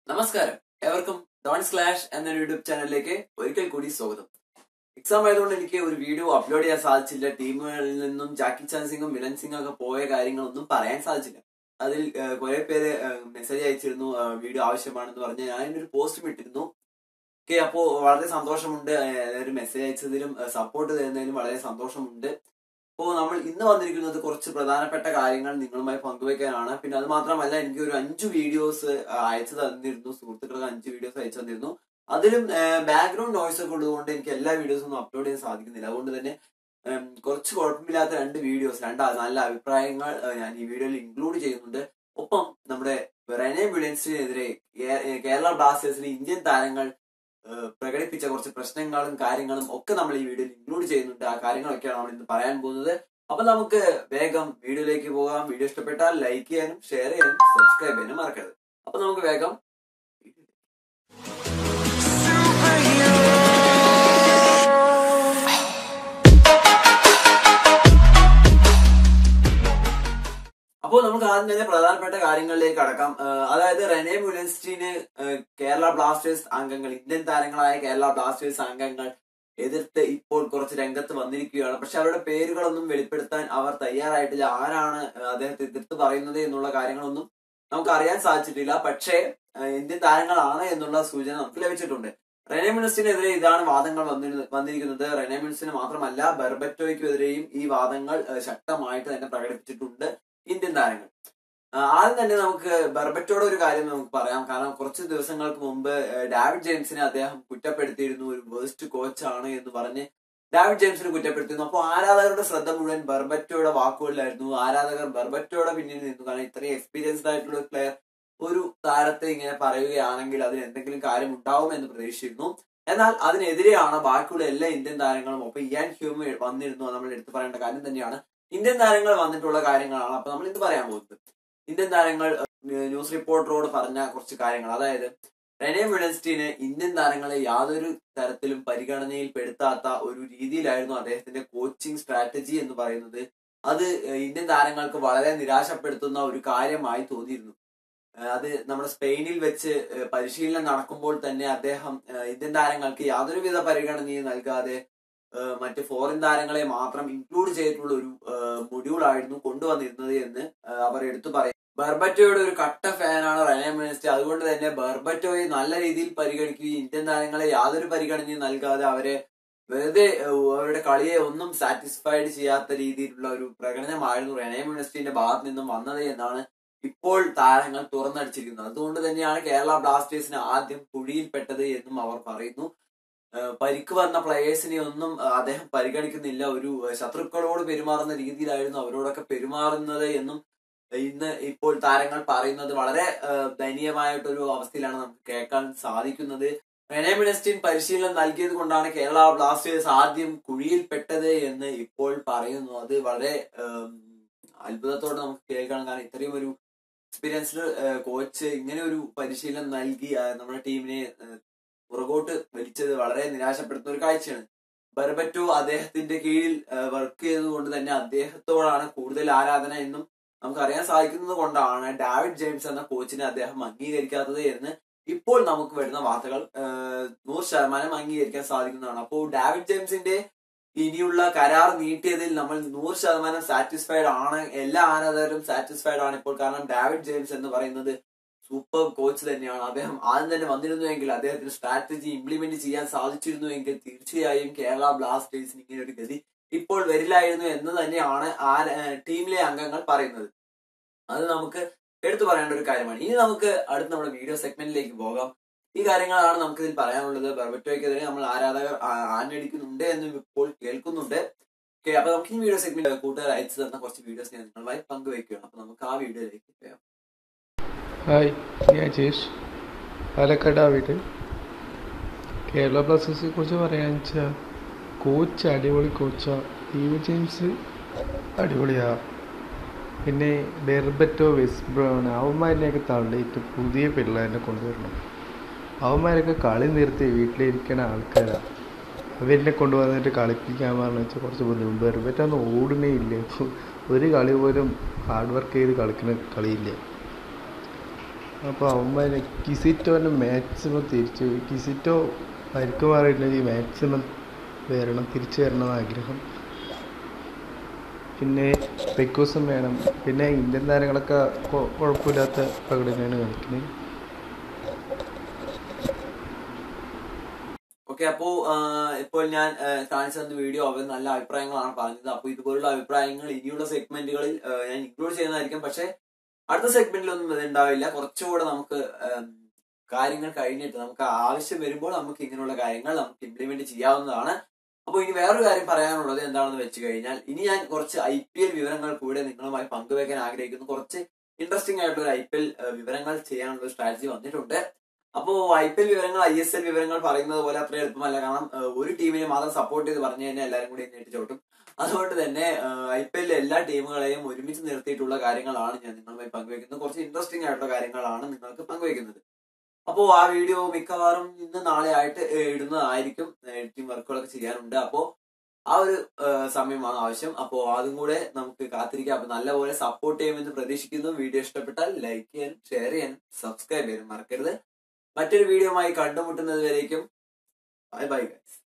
നമസ്കാരം ഏവർക്കും Don slash എന്ന യൂട്യൂബ് ചാനലിലേക്ക് ഒരിക്കൽ കൂടി സ്വാഗതം എക്സാം ആയതുകൊണ്ട് എനിക്ക് ഒരു വീഡിയോ അപ്ലോഡ് ചെയ്യാൻ സാധിച്ചില്ല ടീമുകളിൽ നിന്നും ജാക്കി ചാൻ സിംഗും മിലൻ സിംഗും ഒക്കെ പോയ കാര്യങ്ങളൊന്നും പറയാൻ സാധിച്ചില്ല അതിൽ കുറെ പേര് മെസ്സേജ് അയച്ചിരുന്നു ആ, വീഡിയോ ആവശ്യമാണെന്ന് പറഞ്ഞ് ഞാൻ ഒരു പോസ്റ്റും ഇട്ടിരുന്നു ഓക്കെ അപ്പോ വളരെ സന്തോഷമുണ്ട് ആ, ഒരു മെസ്സേജ് അയച്ചതിലും സപ്പോർട്ട് തരുന്നതിലും വളരെ സന്തോഷമുണ്ട് അപ്പോൾ നമ്മൾ ഇന്ന് വന്നിരിക്കുന്നത് കുറച്ച് പ്രധാനപ്പെട്ട കാര്യങ്ങൾ നിങ്ങളുമായി പങ്കുവയ്ക്കാനാണ് പിന്നെ അത് മാത്രമല്ല എനിക്ക് ഒരു അഞ്ച് വീഡിയോസ് അയച്ചു തന്നിരുന്നു സുഹൃത്തുക്കൾക്ക് അഞ്ച് വീഡിയോസ് അയച്ചു തന്നിരുന്നു അതിലും ബാക്ക്ഗ്രൗണ്ട് നോയ്സ് ഒക്കെ ഉള്ളതുകൊണ്ട് എനിക്ക് എല്ലാ വീഡിയോസും ഒന്നും അപ്ലോഡ് ചെയ്യാൻ സാധിക്കുന്നില്ല അതുകൊണ്ട് തന്നെ ഉം, കുറച്ച് കുഴപ്പമില്ലാത്ത രണ്ട് വീഡിയോസ് രണ്ട് നല്ല അഭിപ്രായങ്ങൾ ആ, ഞാൻ ഈ വീഡിയോയിൽ ഇൻക്ലൂഡ് ചെയ്യുന്നുണ്ട് ഒപ്പം നമ്മുടെ റെനെ വിളിയൻസിനെതിരെ കേരള ബ്ലാസ്റ്റേഴ്സിന് ഇന്ത്യൻ താരങ്ങൾ ആ, പ്രകടിപ്പിച്ച കുറച്ച് പ്രശ്നങ്ങളും കാര്യങ്ങളും ഒക്കെ നമ്മൾ ഈ വീഡിയോയിൽ ഇൻക്ലൂഡ് ചെയ്യുന്നുണ്ട് ആ കാര്യങ്ങളൊക്കെയാണ് നമ്മൾ ഇന്ന് പറയാൻ പോകുന്നത് അപ്പൊ നമുക്ക് വേഗം വീഡിയോയിലേക്ക് പോകാം വീഡിയോ ഇഷ്ടപ്പെട്ടാൽ ലൈക്ക് ചെയ്യാനും ഷെയർ ചെയ്യാനും സബ്സ്ക്രൈബ് ചെയ്യാനും മറക്കരുത് അപ്പൊ നമുക്ക് വേഗം അപ്പോൾ നമുക്ക് ആദ്യം തന്നെ പ്രധാനപ്പെട്ട കാര്യങ്ങളിലേക്ക് കടക്കാം ഏഹ് അതായത് റെനെ മുലൻസ്റ്റീന് കേരള ബ്ലാസ്റ്റേഴ്സ് അംഗങ്ങൾ ഇന്ത്യൻ താരങ്ങളായ കേരള ബ്ലാസ്റ്റേഴ്സ് അംഗങ്ങൾ എതിർത്ത് ഇപ്പോൾ കുറച്ച് രംഗത്ത് വന്നിരിക്കുകയാണ് പക്ഷെ അവരുടെ പേരുകളൊന്നും വെളിപ്പെടുത്താൻ അവർ തയ്യാറായിട്ടില്ല ആരാണ് അദ്ദേഹത്തെ എതിർത്ത് പറയുന്നത് എന്നുള്ള കാര്യങ്ങളൊന്നും നമുക്ക് അറിയാൻ സാധിച്ചിട്ടില്ല പക്ഷേ ഏഹ് ഇന്ത്യൻ താരങ്ങളാണ് എന്നുള്ള സൂചന നമുക്ക് ലഭിച്ചിട്ടുണ്ട് റെനെ മിനിസ്റ്റിനെതിരെ ഇതാണ് വാദങ്ങൾ വന്നിരുന്ന- വന്നിരിക്കുന്നത് റെനെ മിനിസ്റ്റിന് മാത്രമല്ല ബെർബറ്റോയ്ക്കെതിരെയും ഈ വാദങ്ങൾ ഏഹ് ശക്തമായിട്ട് തന്നെ പ്രകടിപ്പിച്ചിട്ടുണ്ട് ഇന്ത്യൻ താരങ്ങൾ ആ, ആദ്യം തന്നെ നമുക്ക് ബെർബറ്റോടെ ഒരു കാര്യം നമുക്ക് പറയാം കാരണം കുറച്ച് ദിവസങ്ങൾക്ക് മുമ്പ് ഏഹ്, ഡാവിഡ് ജെയിംസിനെ അദ്ദേഹം കുറ്റപ്പെടുത്തിയിരുന്നു ഒരു വേസ്റ്റ് കോച്ചാണ് എന്ന് പറഞ്ഞ് ഡാവിഡ് ജെയിംസിനെ കുറ്റപ്പെടുത്തിയിരുന്നു അപ്പോൾ ആരാധകരുടെ ശ്രദ്ധ മുഴുവൻ ബെർബറ്റോയുടെ വാക്കുകളിലായിരുന്നു ആരാധകർ ബെർബറ്റോയുടെ പിന്നിൽ നിന്നു കാരണം ഇത്രയും എക്സ്പീരിയൻസ്ഡ് ആയിട്ടുള്ള ഒരു പ്ലെയർ ഒരു താരത്തെ ഇങ്ങനെ പറയുകയാണെങ്കിൽ അതിന് എന്തെങ്കിലും കാര്യം ഉണ്ടാവും എന്ന് പ്രതീക്ഷിച്ചിരുന്നു എന്നാൽ അതിനെതിരെയാണ് ബാക്കിയുള്ള എല്ലാ ഇന്ത്യൻ താരങ്ങളും ഒപ്പം ഇയാൻ ഹ്യൂമ വന്നിരുന്നു അത് നമ്മൾ എടുത്തു പറയേണ്ട കാര്യം തന്നെയാണ് ഇന്ത്യൻ താരങ്ങൾ വന്നിട്ടുള്ള കാര്യങ്ങളാണ് അപ്പൊ നമ്മൾ ഇത് പറയാൻ പോകുന്നത് ഇന്ത്യൻ താരങ്ങൾ ഏഹ്, ന്യൂസ് റിപ്പോർട്ടറോട് പറഞ്ഞ കുറച്ച് കാര്യങ്ങൾ അതായത് റെനെ വിളൻസ്റ്റീന് ഇന്ത്യൻ താരങ്ങളെ യാതൊരു തരത്തിലും പരിഗണനയിൽ പെടുത്താത്ത ഒരു രീതിയിലായിരുന്നു അദ്ദേഹത്തിന്റെ കോച്ചിങ് സ്ട്രാറ്റജി എന്ന് പറയുന്നത് അത് ഏഹ്, ഇന്ത്യൻ താരങ്ങൾക്ക് വളരെ നിരാശപ്പെടുത്തുന്ന ഒരു കാര്യമായി തോന്നിയിരുന്നു ഏഹ്, അത് നമ്മുടെ സ്പെയിനിൽ വെച്ച് ഏഹ്, പരിശീലനം നടക്കുമ്പോൾ തന്നെ അദ്ദേഹം ഏഹ്, ഇന്ത്യൻ താരങ്ങൾക്ക് യാതൊരുവിധ പരിഗണനയും നൽകാതെ ഏഹ് മറ്റ് ഫോറിൻ താരങ്ങളെ മാത്രം ഇൻക്ലൂഡ് ചെയ്തിട്ടുള്ള ഒരു മൊഡ്യൂൾ ആയിരുന്നു കൊണ്ടുവന്നിരുന്നത് എന്ന് ഏഹ് അവർ എടുത്തു പറയും ബെർബറ്റോയുടെ ഒരു കട്ട ഫാനാണ് റയൽ മിനിസ്റ്റർ അതുകൊണ്ട് തന്നെ ബെർബറ്റോയെ നല്ല രീതിയിൽ പരിഗണിക്കുകയും ഇന്ത്യൻ താരങ്ങളെ യാതൊരു പരിഗണനയും നൽകാതെ അവരെ വെറുതെ ഏഹ് അവരുടെ കളിയെ ഒന്നും സാറ്റിസ്ഫൈഡ് ചെയ്യാത്ത രീതിയിലുള്ള ഒരു പ്രകടനമായിരുന്നു റെനെ മിനിസ്റ്റിന്റെ ഭാഗത്ത് നിന്നും വന്നത് എന്നാണ് ഇപ്പോൾ താരങ്ങൾ തുറന്നടിച്ചിരിക്കുന്നത് അതുകൊണ്ട് തന്നെയാണ് കേരള ബ്ലാസ്റ്റേഴ്സിന് ആദ്യം കുഴിയിൽപ്പെട്ടത് എന്നും അവർ പറയുന്നു ഏഹ് പരിക്ക് വന്ന പ്ലേയേഴ്സിനെ ഒന്നും ഏഹ് അദ്ദേഹം പരിഗണിക്കുന്നില്ല ഒരു ഏഹ് ശത്രുക്കളോട് പെരുമാറുന്ന രീതിയിലായിരുന്നു അവരോടൊക്കെ പെരുമാറുന്നത് എന്നും ഇന്ന് ഇപ്പോൾ താരങ്ങൾ പറയുന്നത് വളരെ ഏഹ് ദയനീയമായിട്ടൊരു അവസ്ഥയിലാണ് നമുക്ക് കേൾക്കാൻ സാധിക്കുന്നത് റെനെ മിനസ്റ്റിൻ പരിശീലനം നൽകിയത് കൊണ്ടാണ് കേരള ബ്ലാസ്റ്റേഴ്സ് ആദ്യം കുഴിയിൽപ്പെട്ടത് എന്ന് ഇപ്പോൾ പറയുന്നു അത് വളരെ ഏഹ് അത്ഭുതത്തോടെ നമുക്ക് കേൾക്കണം കാരണം ഇത്രയും ഒരു എക്സ്പീരിയൻസ്ഡ് കോച്ച് ഇങ്ങനെ ഒരു പരിശീലനം നൽകി ആ, നമ്മുടെ ടീമിനെ ഏഹ് പുറകോട്ട് വലിച്ചത് വളരെ നിരാശപ്പെടുത്തുന്ന ഒരു കാഴ്ചയാണ് ബർബറ്റോ അദ്ദേഹത്തിന്റെ കീഴിൽ വർക്ക് ചെയ്തതുകൊണ്ട് തന്നെ അദ്ദേഹത്തോടാണ് കൂടുതൽ ആരാധന എന്നും നമുക്ക് അറിയാൻ സാധിക്കുന്നത് കൊണ്ടാണ് ഡാവിഡ് ജെയിംസ് എന്ന കോച്ചിനെ അദ്ദേഹം അംഗീകരിക്കാത്തത് എന്ന് ഇപ്പോൾ നമുക്ക് വരുന്ന വാർത്തകൾ ഏഹ്, നൂറ് ശതമാനം അംഗീകരിക്കാൻ സാധിക്കുന്നതാണ് അപ്പോൾ ഡാവിഡ് ജെയിംസിന്റെ ഇനിയുള്ള കരാർ നീട്ടിയതിൽ നമ്മൾ നൂറ് ശതമാനം സാറ്റിസ്ഫൈഡ് ആണ് എല്ലാ ആരാധകരും സാറ്റിസ്ഫൈഡ് ആണ് ഇപ്പോൾ കാരണം ഡാവിഡ് ജെയിംസ് എന്ന് പറയുന്നത് സൂപ്പർ കോച്ച് തന്നെയാണ് അദ്ദേഹം ആദ്യം തന്നെ വന്നിരുന്നുവെങ്കിൽ അദ്ദേഹത്തിന് സ്ട്രാറ്റജി ഇംപ്ലിമെന്റ് ചെയ്യാൻ സാധിച്ചിരുന്നുവെങ്കിൽ തീർച്ചയായും കേരള ബ്ലാസ്റ്റേഴ്സിന് ഇങ്ങനെ ഒരു ഗതി ഇപ്പോൾ വരില്ലായിരുന്നു എന്ന് തന്നെയാണ് ആ ഏഹ്, ടീമിലെ അംഗങ്ങൾ പറയുന്നത് അത് നമുക്ക് എടുത്തു പറയേണ്ട ഒരു കാര്യമാണ് ഇനി നമുക്ക് അടുത്ത നമ്മുടെ വീഡിയോ സെഗ്മെന്റിലേക്ക് പോകാം ഈ കാര്യങ്ങളാണ് നമുക്ക് ഇതിൽ പറയാനുള്ളത് ബെർബറ്റോയ്ക്കെതിരെ നമ്മൾ ആരാധകർ ആ- ആഞ്ഞടിക്കുന്നുണ്ട് എന്നും ഇപ്പോൾ കേൾക്കുന്നുണ്ട് ഓക്കെ അപ്പൊ നമുക്ക് ഈ വീഡിയോ സെഗ്മെന്റ് കൂട്ടുകാർ അയച്ചു തന്ന കുറച്ച് വീഡിയോസ് ഞാൻ നിങ്ങളുമായി പങ്കുവയ്ക്കുകയാണ് അപ്പൊ നമുക്ക് ആ വീഡിയോയിലേക്ക് പോകാം ഹായ് ഞാൻ ജേഷ് പാലക്കാട് വീട് കേരള ബ്ലാസ്റ്റേഴ്സിനെ കുറിച്ച് പറയാന്ന് വെച്ചാൽ കോച്ച് അടിപൊളി കോച്ചാ ടീം ജെയിംസ് അടിപൊളിയാ പിന്നെ ബെർബറ്റോ വെസ് ബ്രൗൺ അവന്മാരിനെയൊക്കെ തള്ളിയിട്ട് പുതിയ പിള്ളേരെ കൊണ്ടുവരണം അവന്മാരൊക്കെ കളി നിർത്തി വീട്ടിലിരിക്കുന്ന ആൾക്കാരാണ് അവരിനെ കൊണ്ടുവന്നിട്ട് കളിപ്പിക്കാൻ പറഞ്ഞു വെച്ചാൽ കുറച്ച് ബുദ്ധിമുട്ട് ബെർബറ്റൊന്നും ഓടുന്നേ ഇല്ല ഒരു കളി പോലും ഹാർഡ് വർക്ക് ചെയ്ത് കളിക്കുന്ന കളിയില്ല അപ്പോൾ അവന്മാർ കിസിറ്റോനെ മാക്സിമം തിരിച്ചു കിസിറ്റോ പരിക്ക് മാറിയിട്ടില്ലെങ്കിൽ മാക്സിമം വരണം തിരിച്ചു വരണം എന്ന് ആഗ്രഹം പിന്നെ പെക്കൂസും വേണം പിന്നെ ഇന്ത്യൻ താരങ്ങളൊക്കെ കൊ- കുഴപ്പമില്ലാത്ത പ്രകടനമാണ് കളിക്കുന്നത് ഓക്കെ അപ്പോ ആ, ഇപ്പോൾ ഞാൻ ആ, കാണിച്ചു തന്ന വീഡിയോ അവർ നല്ല അഭിപ്രായങ്ങളാണ് പറഞ്ഞത് അപ്പൊ ഇതുപോലുള്ള അഭിപ്രായങ്ങൾ ഇനിയുള്ള സെഗ്മെന്റുകളിൽ ആ, ഞാൻ ഇൻക്ലൂഡ് ചെയ്യുന്നതായിരിക്കും പക്ഷെ അടുത്ത സെഗ്മെന്റിലൊന്നും ഇത് ഉണ്ടാവില്ല കുറച്ചുകൂടെ നമുക്ക് ഉം, കാര്യങ്ങൾ കഴിഞ്ഞിട്ട് നമുക്ക് ആവശ്യം വരുമ്പോൾ നമുക്ക് ഇങ്ങനെയുള്ള കാര്യങ്ങൾ നമുക്ക് ഇംപ്ലിമെന്റ് ചെയ്യാവുന്നതാണ് അപ്പൊ ഇനി വേറൊരു കാര്യം പറയാനുള്ളത് എന്താണെന്ന് വെച്ച് കഴിഞ്ഞാൽ ഇനി ഞാൻ കുറച്ച് ഐ പി എൽ വിവരങ്ങൾ കൂടെ നിങ്ങളുമായി പങ്കുവെക്കാൻ ആഗ്രഹിക്കുന്നു കുറച്ച് ഇൻട്രസ്റ്റിംഗ് ആയിട്ടുള്ള ഒരു ഐ പി എൽ വിവരങ്ങൾ ചെയ്യാനുള്ള ഒരു സ്ട്രാറ്റജി വന്നിട്ടുണ്ട് അപ്പോ ഐ പി എൽ വിവരങ്ങൾ ഐ എസ് എൽ വിവരങ്ങൾ പറയുന്നത് പോലെ അത്ര എളുപ്പമല്ല കാരണം ഏഹ്, ഒരു ടീമിനെ മാത്രം സപ്പോർട്ട് ചെയ്ത് പറഞ്ഞു കഴിഞ്ഞാൽ എല്ലാവരും കൂടി നേരിട്ട് ചോട്ടും അതുകൊണ്ട് തന്നെ ഐ പി എല്ലിലെ എല്ലാ ടീമുകളെയും ഒരുമിച്ച് നിർത്തിയിട്ടുള്ള കാര്യങ്ങളാണ് ഞാൻ നിങ്ങളുമായി പങ്കുവെക്കുന്നത് കുറച്ച് ഇൻട്രസ്റ്റിംഗ് ആയിട്ടുള്ള കാര്യങ്ങളാണ് നിങ്ങൾക്ക് പങ്കുവെക്കുന്നത് അപ്പോൾ ആ വീഡിയോ മിക്കവാറും ഇന്ന് നാളെ ആയിട്ട് ഏഹ്, ഇടുന്നതായിരിക്കും എഡിറ്റിംഗ് വർക്കുകളൊക്കെ ചെയ്യാനുണ്ട് അപ്പോൾ ആ ഒരു ഏഹ്, സമയമാണ് ആവശ്യം അപ്പോൾ അതും കൂടെ നമുക്ക് കാത്തിരിക്കാം അപ്പൊ നല്ലപോലെ സപ്പോർട്ട് ചെയ്യുമെന്ന് പ്രതീക്ഷിക്കുന്നു വീഡിയോ ഇഷ്ടപ്പെട്ടാൽ ലൈക്ക് ചെയ്യാനും ഷെയർ ചെയ്യാനും സബ്സ്ക്രൈബ് ചെയ്യാനും മറക്കരുത് മറ്റൊരു വീഡിയോയുമായി കണ്ടുമുട്ടുന്നത് വരേക്കും ബൈ ബൈ ഗൈസ്